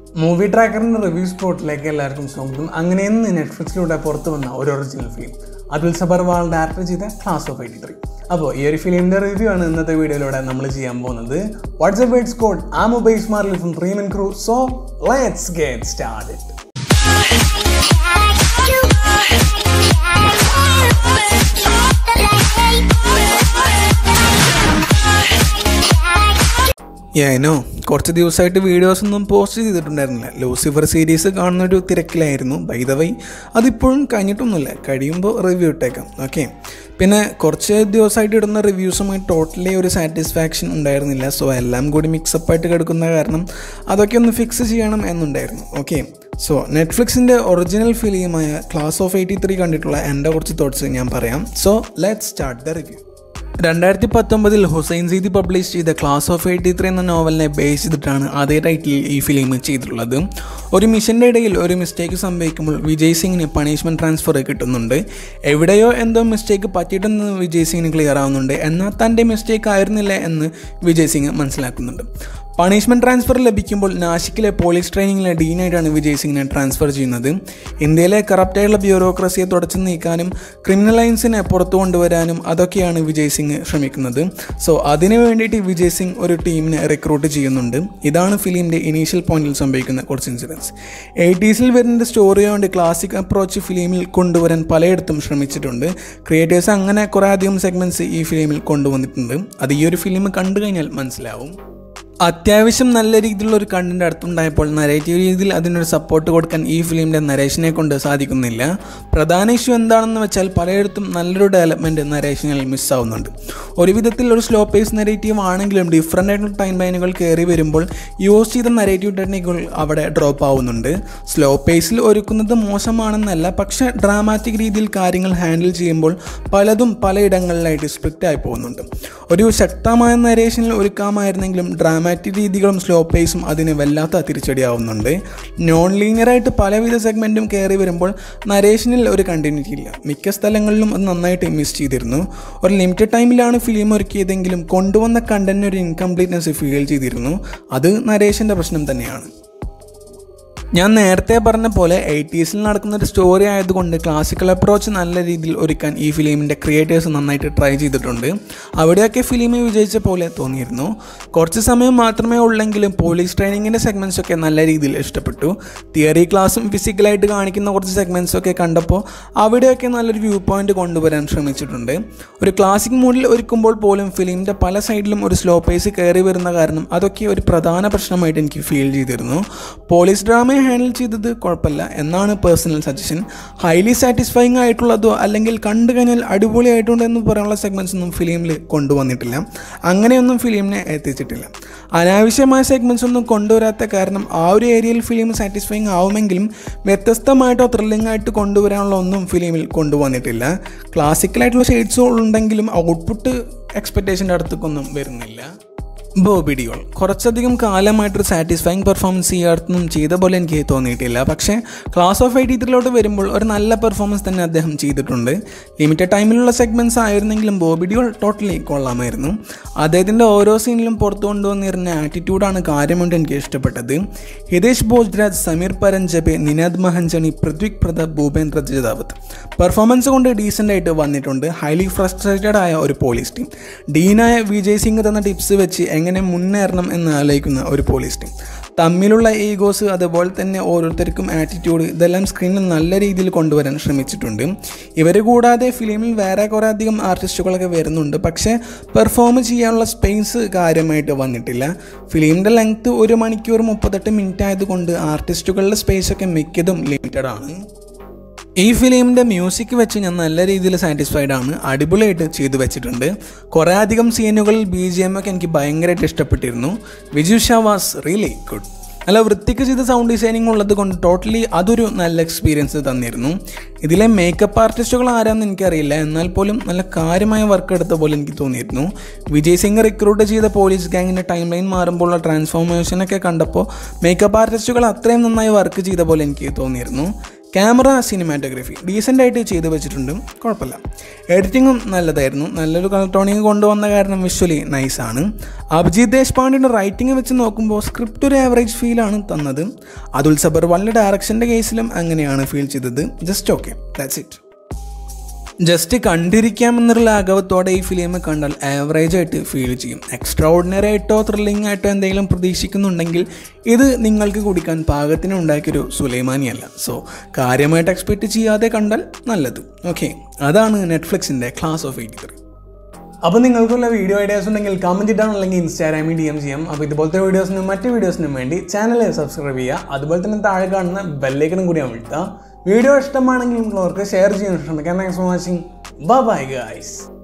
movie ട്രാക്കറിൻ്റെ review സ്പോട്ടിലേക്ക് എല്ലാവർക്കും സ്വാഗതം അങ്ങനെ ഇന്ന് നെറ്റ്ഫ്ലിക്സിലൂടെ പുറത്തു വന്ന ഒരു original film Atul Sabharwal director ചെയ്ത ക്ലാസ് ഓഫ് എയ്റ്റി ത്രീ അപ്പോൾ ഈ ഒരു ഫിലിമിൻ്റെ റിവ്യൂ ആണ് ഇന്നത്തെ വീഡിയോയിലൂടെ നമ്മൾ ചെയ്യാൻ പോകുന്നത് വാട്സ്ആപ്പ് വേർഡ്സ് കോഡ് ആ mobile smart from Freeman crew so let's get start ഏനോ കുറച്ച് ദിവസമായിട്ട് വീഡിയോസ് ഒന്നും പോസ്റ്റ് ചെയ്തിട്ടുണ്ടായിരുന്നില്ല ലൂസിഫർ സീരീസ് കാണുന്ന ഒരു തിരക്കിലായിരുന്നു ബൈ ദ വൈ അതിപ്പോഴും കഴിഞ്ഞിട്ടൊന്നുമില്ല കഴിയുമ്പോൾ റിവ്യൂ ഇട്ടേക്കാം ഓക്കെ പിന്നെ കുറച്ച് ദിവസമായിട്ട് ഇടുന്ന റിവ്യൂസുമായി ടോട്ടലി ഒരു സാറ്റിസ്ഫാക്ഷൻ ഉണ്ടായിരുന്നില്ല സോ എല്ലാം കൂടി മിക്സപ്പായിട്ട് കിടക്കുന്ന കാരണം അതൊക്കെ ഒന്ന് ഫിക്സ് ചെയ്യണം എന്നുണ്ടായിരുന്നു ഓക്കെ സോ നെറ്റ്ഫ്ലിക്സിൻ്റെ ഒറിജിനൽ ഫിലിമായ ക്ലാസ് ഓഫ് എയ്റ്റി ത്രീ കണ്ടിട്ടുള്ള എൻ്റെ കുറച്ച് തോട്ട്സ് ഞാൻ പറയാം so let start the review രണ്ടായിരത്തി പത്തൊമ്പതിൽ ഹുസൈൻ സീദി പബ്ലിഷ് ചെയ്ത ക്ലാസ് ഓഫ് എയ്റ്റി ത്രീ എന്ന നോവലിനെ ബേസ് ചെയ്തിട്ടാണ് അതേ ടൈറ്റിൽ ഈ ഫിലിം ചെയ്തിട്ടുള്ളത് ഒരു മിഷൻ്റെ ഇടയിൽ ഒരു മിസ്റ്റേക്ക് സംഭവിക്കുമ്പോൾ വിജയ് സിംഗിന് പണിഷ്മെൻറ്റ് ട്രാൻസ്ഫർ കിട്ടുന്നുണ്ട് എവിടെയോ എന്തോ മിസ്റ്റേക്ക് പറ്റിയിട്ടെന്ന് വിജയ് സിംഗിന് ക്ലിയർ ആവുന്നുണ്ട് എന്നാൽ തൻ്റെ മിസ്റ്റേക്ക് ആയിരുന്നില്ല എന്ന് വിജയ് സിംഗ് മനസ്സിലാക്കുന്നുണ്ട് പണിഷ്മെൻറ്റ് ട്രാൻസ്ഫർ ലഭിക്കുമ്പോൾ നാഷിക്കിലെ പോലീസ് ട്രെയിനിങ്ങിലെ ഡീനായിട്ടാണ് വിജയ് സിംഗിനെ ട്രാൻസ്ഫർ ചെയ്യുന്നത് ഇന്ത്യയിലെ കറപ്റ്റായുള്ള ബ്യൂറോക്രസിയെ തുടച്ചു നീക്കാനും ക്രിമിനൽ ലൈൻസിനെ പുറത്തു കൊണ്ടുവരാനും അതൊക്കെയാണ് വിജയ് സിംഗ് ശ്രമിക്കുന്നത് സോ അതിനു വേണ്ടിയിട്ട് വിജയ് സിംഗ് ഒരു ടീമിനെ റിക്രൂട്ട് ചെയ്യുന്നുണ്ട് ഇതാണ് ഫിലിമിൻ്റെ ഇനീഷ്യൽ പോയിന്റിൽ സംഭവിക്കുന്ന കുറച്ച് ഇൻസിഡൻസ് എയ്റ്റീസിൽ വരുന്ന സ്റ്റോറി കൊണ്ട് ക്ലാസിക് അപ്രോച്ച് ഫിലിമിൽ കൊണ്ടുവരാൻ പലയിടത്തും ശ്രമിച്ചിട്ടുണ്ട് ക്രിയേറ്റേഴ്സ് അങ്ങനെ കുറേ അധികം സെഗ്മെൻറ്റ്സ് ഈ ഫിലിമിൽ കൊണ്ടുവന്നിട്ടുണ്ട് അത് ഈ ഒരു ഫിലിം കണ്ടു കഴിഞ്ഞാൽ മനസ്സിലാവും അത്യാവശ്യം നല്ല രീതിയിലുള്ള ഒരു കണ്ടന്റ് അടുത്തുണ്ടായപ്പോൾ നരേറ്റീവ് രീതിയിൽ അതിനൊരു സപ്പോർട്ട് കൊടുക്കാൻ ഈ ഫിലിമിൻ്റെ നരേഷനെ കൊണ്ട് സാധിക്കുന്നില്ല പ്രധാന ഇഷ്യൂ എന്താണെന്ന് വെച്ചാൽ പലയിടത്തും നല്ലൊരു ഡെവലപ്മെൻറ്റ് നരേഷനിൽ മിസ്സാവുന്നുണ്ട് ഒരു വിധത്തിൽ ഒരു സ്ലോ പേസ് നരേറ്റീവ് ആണെങ്കിലും ഡിഫറെൻ്റ് ആയിട്ടുള്ള ടൈം ലൈനുകൾ കയറി വരുമ്പോൾ യൂസ് ചെയ്ത നരേറ്റീവ് ടെക്നിക്കുകൾ അവിടെ ഡ്രോപ്പ് ആവുന്നുണ്ട് സ്ലോ പേസിൽ ഒരുക്കുന്നത് മോശമാണെന്നല്ല പക്ഷേ ഡ്രാമാറ്റിക് രീതിയിൽ കാര്യങ്ങൾ ഹാൻഡിൽ ചെയ്യുമ്പോൾ പലതും പലയിടങ്ങളിലായിട്ട് സ്പ്ലിറ്റ് ആയി പോകുന്നുണ്ട് ഒരു ശക്തമായ നരേഷനിൽ ഒരുക്കാമായിരുന്നെങ്കിലും ഡ്രാമ ഡ്രാമാറ്റിക് രീതികളും സ്ലോ പേസും അതിന് വല്ലാത്ത തിരിച്ചടിയാവുന്നുണ്ട് നോൺ ലീനിയറായിട്ട് പലവിധ സെഗ്മെൻറ്റും കയറി വരുമ്പോൾ നരേഷനിൽ ഒരു കണ്ടിന്യൂറ്റി ഇല്ല മിക്ക സ്ഥലങ്ങളിലും അത് നന്നായിട്ട് മിസ് ചെയ്തിരുന്നു ഒരു ലിമിറ്റഡ് ടൈമിലാണ് ഫിലിം ഒരുക്കിയതെങ്കിലും കൊണ്ടുവന്ന കണ്ടന്റിന് ഒരു ഇൻകംപ്ലീറ്റ്നെസ് ഫീൽ ചെയ്തിരുന്നു അത് നരേഷൻ്റെ പ്രശ്നം തന്നെയാണ് ഞാൻ നേരത്തെ പറഞ്ഞ പോലെ എയ്റ്റീസിൽ നടക്കുന്ന ഒരു സ്റ്റോറി ആയതുകൊണ്ട് ക്ലാസിക്കൽ അപ്രോച്ച് നല്ല രീതിയിൽ ഒരുക്കാൻ ഈ ഫിലിമിൻ്റെ ക്രിയേറ്റേഴ്സ് നന്നായിട്ട് ട്രൈ ചെയ്തിട്ടുണ്ട് അവിടെയൊക്കെ ഫിലിം വിജയിച്ച പോലെ തോന്നിയിരുന്നു കുറച്ച് സമയം മാത്രമേ ഉള്ളെങ്കിലും പോലീസ് ട്രെയിനിങ്ങിൻ്റെ സെഗ്മെൻറ്റ്സ് ഒക്കെ നല്ല രീതിയിൽ ഇഷ്ടപ്പെട്ടു തിയറി ക്ലാസ്സും ഫിസിക്കലായിട്ട് കാണിക്കുന്ന കുറച്ച് സെഗ്മെൻറ്റ്സ് ഒക്കെ കണ്ടപ്പോൾ അവിടെയൊക്കെ നല്ലൊരു വ്യൂ പോയിന്റ് കൊണ്ടുവരാൻ ശ്രമിച്ചിട്ടുണ്ട് ഒരു ക്ലാസിക് മൂഡിൽ ഒരുക്കുമ്പോൾ പോലും ഫിലിമിൻ്റെ പല സൈഡിലും ഒരു സ്ലോ പേസ് കയറി വരുന്ന കാരണം അതൊക്കെ ഒരു പ്രധാന പ്രശ്നമായിട്ട് എനിക്ക് ഫീൽ ചെയ്തിരുന്നു പോലീസ് ഡ്രാമ ഹാൻഡിൽ ചെയ്തത് കുഴപ്പമില്ല എന്നാണ് പേഴ്സണൽ സജഷൻ ഹൈലി സാറ്റിസ്ഫൈങ് ആയിട്ടുള്ളതോ അല്ലെങ്കിൽ കണ്ടു കഴിഞ്ഞാൽ അടിപൊളിയായിട്ടുണ്ട് എന്ന് പറയാനുള്ള സെഗ്മെൻറ്റ്സ് ഒന്നും ഫിലിമിൽ കൊണ്ടുവന്നിട്ടില്ല അങ്ങനെയൊന്നും ഫിലിമിനെ എത്തിച്ചിട്ടില്ല അനാവശ്യമായ സെഗ്മെൻറ്റ്സ് ഒന്നും കൊണ്ടുവരാത്ത കാരണം ആ ഒരു ഏരിയയിൽ ഫിലിം സാറ്റിസ്ഫൈങ് ആവുമെങ്കിലും വ്യത്യസ്തമായിട്ടോ ത്രില്ലിംഗ് ആയിട്ട് കൊണ്ടുവരാനുള്ള ഒന്നും ഫിലിമിൽ കൊണ്ടുവന്നിട്ടില്ല ക്ലാസിക്കലായിട്ടുള്ള ഷെയ്ഡ്സ് ഉണ്ടെങ്കിലും ഔട്ട്പുട്ട് എക്സ്പെക്റ്റേഷൻ്റെ അടുത്തേക്കൊന്നും വരുന്നില്ല ബോബി ഡിയോൾ കുറച്ചധികം കാലമായിട്ടൊരു സാറ്റിസ്ഫൈങ് പെർഫോമൻസ് ഈ അടുത്തൊന്നും ചെയ്ത പോലെ എനിക്ക് തോന്നിയിട്ടില്ല പക്ഷേ ക്ലാസ് ഓഫ് എയ്റ്റി ത്രീലോട്ട് വരുമ്പോൾ ഒരു നല്ല പെർഫോമൻസ് തന്നെ അദ്ദേഹം ചെയ്തിട്ടുണ്ട് ലിമിറ്റഡ് ടൈമിലുള്ള സെഗ്മെൻറ്റ്സ് ആയിരുന്നെങ്കിലും ബോബി ഡിയോൾ ടോട്ടലി കൊള്ളാമായിരുന്നു അദ്ദേഹത്തിൻ്റെ ഓരോ സീനിലും പുറത്തു കൊണ്ടുവന്നിരുന്ന ആറ്റിറ്റ്യൂഡാണ് കാര്യമായിട്ട് എനിക്ക് ഇഷ്ടപ്പെട്ടത് ഹിതേഷ് ഭോജ്രാജ് സമീർ പരഞ്ജബെ നിനാദ് മഹഞ്ചണി പൃഥ്വിക് പ്രതാപ് ഭൂപേന്ദ്ര ജദാവത്ത് പെർഫോമൻസ് കൊണ്ട് ഡീസൻ്റ് ആയിട്ട് വന്നിട്ടുണ്ട് ഹൈലി ഫ്രസ്ട്രേറ്റഡ് ആയ ഒരു പോലീസ് ടീം ഡീനായ വിജയ് സിംഗ് തന്ന ടിപ്സ് വെച്ച് എങ്ങനെ മുന്നേറണം എന്ന് ആലോചിക്കുന്ന ഒരു പോലീസ് ടീം തമ്മിലുള്ള ഈഗോസ് അതുപോലെ തന്നെ ഓരോരുത്തർക്കും ആറ്റിറ്റ്യൂഡ് ഇതെല്ലാം സ്ക്രീനിൽ നല്ല രീതിയിൽ കൊണ്ടുവരാൻ ശ്രമിച്ചിട്ടുണ്ട് ഇവർ കൂടാതെ ഫിലിമിൽ വേറെ കുറേ അധികം ആർട്ടിസ്റ്റുകളൊക്കെ വരുന്നുണ്ട് പക്ഷേ പെർഫോം ചെയ്യാനുള്ള സ്പേസ് കാര്യമായിട്ട് വന്നിട്ടില്ല ഫിലിമിൻ്റെ ലെങ്ത്ത് ഒരു മണിക്കൂർ മുപ്പത്തെട്ട് മിനിറ്റ് ആയതുകൊണ്ട് ആർട്ടിസ്റ്റുകളുടെ സ്പേസൊക്കെ മിക്കതും ലിമിറ്റഡ് ആണ് ഈ ഫിലിമിൻ്റെ മ്യൂസിക് വെച്ച് ഞാൻ നല്ല രീതിയിൽ സാറ്റിസ്ഫൈഡ് ആണ് അടിപൊളിയായിട്ട് ചെയ്തു വെച്ചിട്ടുണ്ട് കുറേ അധികം സീനുകളിൽ ബി ജി എം ഒക്കെ എനിക്ക് ഭയങ്കരമായിട്ട് ഇഷ്ടപ്പെട്ടിരുന്നു Viju Shah was really good നല്ല വൃത്തിക്ക് ചെയ്ത സൗണ്ട് ഡിസൈനിങ് ഉള്ളത് കൊണ്ട് ടോട്ടലി അതൊരു നല്ല എക്സ്പീരിയൻസ് തന്നിരുന്നു ഇതിലെ മേക്കപ്പ് ആർട്ടിസ്റ്റുകൾ ആരാന്ന് എനിക്കറിയില്ല എന്നാൽ പോലും നല്ല കാര്യമായ വർക്ക് എടുത്ത പോലെ എനിക്ക് തോന്നിയിരുന്നു വിജയ് സിംഗ് റിക്രൂട്ട് ചെയ്ത പോലീസ് ഗാങ്ങിൻ്റെ ടൈം ലൈൻ മാറുമ്പോഴുള്ള ട്രാൻസ്ഫോർമേഷനൊക്കെ കണ്ടപ്പോൾ മേക്കപ്പ് ആർട്ടിസ്റ്റുകൾ അത്രയും നന്നായി വർക്ക് ചെയ്ത പോലെ എനിക്ക് തോന്നിയിരുന്നു ക്യാമറ സിനിമാറ്റോഗ്രഫി ഡീസൻ്റ് ആയിട്ട് ചെയ്ത് വെച്ചിട്ടുണ്ട് കുഴപ്പമില്ല എഡിറ്റിങ്ങും നല്ലതായിരുന്നു നല്ലൊരു കളർ ടോണിങ് കൊണ്ടുവന്ന കാരണം വിഷ്വലി നൈസാണ് അഭിജിത് ദേശ്പാണ്ഡെയുടെ റൈറ്റിംഗ് വെച്ച് നോക്കുമ്പോൾ സ്ക്രിപ്റ്റ് ഒരു ആവറേജ് ഫീലാണ് തന്നത് അതുൽ സബർവാളിൻ്റെ ഡയറക്ഷൻ്റെ കേസിലും അങ്ങനെയാണ് ഫീൽ ചെയ്തത് just okay that's it just കണ്ടിരിക്കാമെന്നൊരു ലാഘവത്തോടെ ഈ ഫിലിം കണ്ടാൽ ആവറേജ് ആയിട്ട് ഫീൽ ചെയ്യും എക്സ്ട്രാ ഓർഡിനറി ആയിട്ടോ ത്രില്ലിംഗ് ആയിട്ടോ എന്തെങ്കിലും പ്രതീക്ഷിക്കുന്നുണ്ടെങ്കിൽ ഇത് നിങ്ങൾക്ക് കുടിക്കാൻ പാകത്തിന് ഉണ്ടാക്കിയൊരു സുലൈമാനിയല്ല സോ കാര്യമായിട്ട് എക്സ്പെക്റ്റ് ചെയ്യാതെ കണ്ടാൽ നല്ലത് ഓക്കെ അതാണ് നെറ്റ്ഫ്ലിക്സിൻ്റെ ക്ലാസ് ഓഫ് എയ്റ്റി ത്രീ അപ്പോൾ നിങ്ങൾക്കുള്ള വീഡിയോ ഐഡിയാസ് ഉണ്ടെങ്കിൽ കമൻറ്റ് ഇടാൻ അല്ലെങ്കിൽ ഇൻസ്റ്റാഗ്രാമിൽ ഡി എം ചെയ്യാം അപ്പോൾ ഇതുപോലത്തെ വീഡിയോസിനും മറ്റ് വീഡിയോസിനും വേണ്ടി ചാനൽ സബ്സ്ക്രൈബ് ചെയ്യുക അതുപോലെ തന്നെ താഴെ കാണുന്ന ബെല്ലൈക്കനും കൂടി അമഴ്ത്തുക വീഡിയോ ഇഷ്ടമാണെങ്കിൽ നിങ്ങളവർക്ക് ഷെയർ ചെയ്യാൻ ശ്രമിക്കാം thanks for watching bye guys